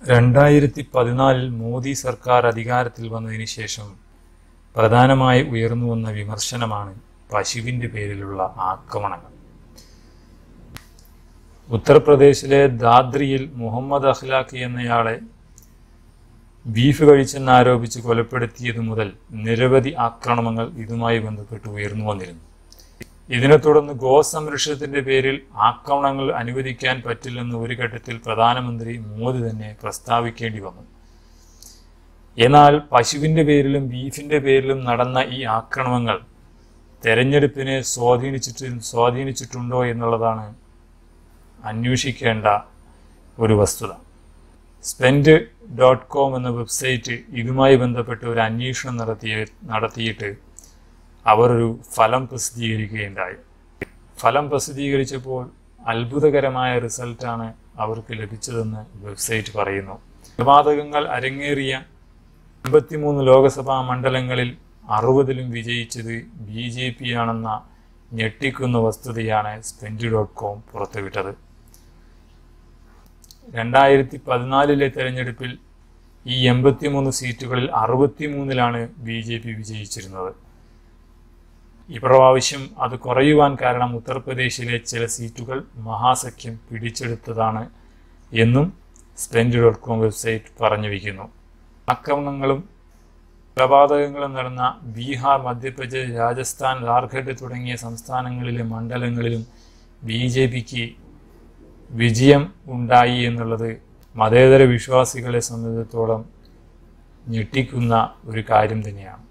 രണ്ടായിരത്തി പതിനാലിൽ മോദി സർക്കാർ അധികാരത്തിൽ വന്നതിന് ശേഷം പ്രധാനമായി ഉയർന്നു വന്ന വിമർശനമാണ് പശുവിൻ്റെ പേരിലുള്ള ആക്രമണങ്ങൾ ഉത്തർപ്രദേശിലെ ദാദ്രിയിൽ മുഹമ്മദ് അഖ്ലാഖി എന്നയാളെ ബീഫ് കഴിച്ചെന്നാരോപിച്ച് കൊലപ്പെടുത്തിയതു മുതൽ നിരവധി ആക്രമണങ്ങൾ ഇതുമായി ബന്ധപ്പെട്ട് ഉയർന്നു വന്നിരുന്നു ഇതിനെ തുടർന്ന് ഗോസംരക്ഷണത്തിന്റെ പേരിൽ ആക്രമണങ്ങൾ അനുവദിക്കാൻ പറ്റില്ലെന്ന് ഒരു ഘട്ടത്തിൽ പ്രധാനമന്ത്രി മോദി തന്നെ പ്രസ്താവിക്കേണ്ടി വന്നു എന്നാൽ പശുവിന്റെ പേരിലും ബീഫിന്റെ പേരിലും നടന്ന ഈ ആക്രമണങ്ങൾ തെരഞ്ഞെടുപ്പിനെ സ്വാധീനിച്ചിട്ട് സ്വാധീനിച്ചിട്ടുണ്ടോ എന്നുള്ളതാണ് അന്വേഷിക്കേണ്ട ഒരു വസ്തുത സ്പെൻഡ് ഡോട്ട് കോം എന്ന വെബ്സൈറ്റ് ഇതുമായി ബന്ധപ്പെട്ട് ഒരു അന്വേഷണം നടത്തിയ നടത്തിയിട്ട് അവർ ഒരു ഫലം പ്രസിദ്ധീകരിക്കുകയുണ്ടായി ഫലം പ്രസിദ്ധീകരിച്ചപ്പോൾ അത്ഭുതകരമായ റിസൾട്ടാണ് അവർക്ക് ലഭിച്ചതെന്ന് വെബ്സൈറ്റ് പറയുന്നു കൊലപാതകങ്ങൾ അരങ്ങേറിയ അമ്പത്തിമൂന്ന് ലോക്സഭാ മണ്ഡലങ്ങളിൽ അറുപതിലും വിജയിച്ചത് ബി ജെ പി ആണെന്ന ഞെട്ടിക്കുന്ന വസ്തുതയാണ് സ്പെൻഡ് ഡോട്ട് കോം പുറത്തുവിട്ടത് രണ്ടായിരത്തി പതിനാലിലെ തെരഞ്ഞെടുപ്പിൽ ഈ എൺപത്തിമൂന്ന് സീറ്റുകളിൽ അറുപത്തിമൂന്നിലാണ് ബി ജെ പി വിജയിച്ചിരുന്നത് ഇപ്രാവശ്യം അത് കുറയുവാൻ കാരണം ഉത്തർപ്രദേശിലെ ചില സീറ്റുകൾ മഹാസഖ്യം പിടിച്ചെടുത്തതാണ് എന്നും സ്പെൻഡ് ഡോട്ട് കോം വെബ്സൈറ്റ് പറഞ്ഞു വയ്ക്കുന്നു ആക്രമണങ്ങളും കൊലപാതകങ്ങളും നടന്ന ബീഹാർ മധ്യപ്രദേശ് രാജസ്ഥാൻ ജാർഖണ്ഡ് തുടങ്ങിയ സംസ്ഥാനങ്ങളിലെ മണ്ഡലങ്ങളിലും ബി ജെ പിക്ക് വിജയം ഉണ്ടായി എന്നുള്ളത് മതേതര വിശ്വാസികളെ സംബന്ധിച്ചിടത്തോളം ഞെട്ടിക്കുന്ന ഒരു കാര്യം തന്നെയാണ്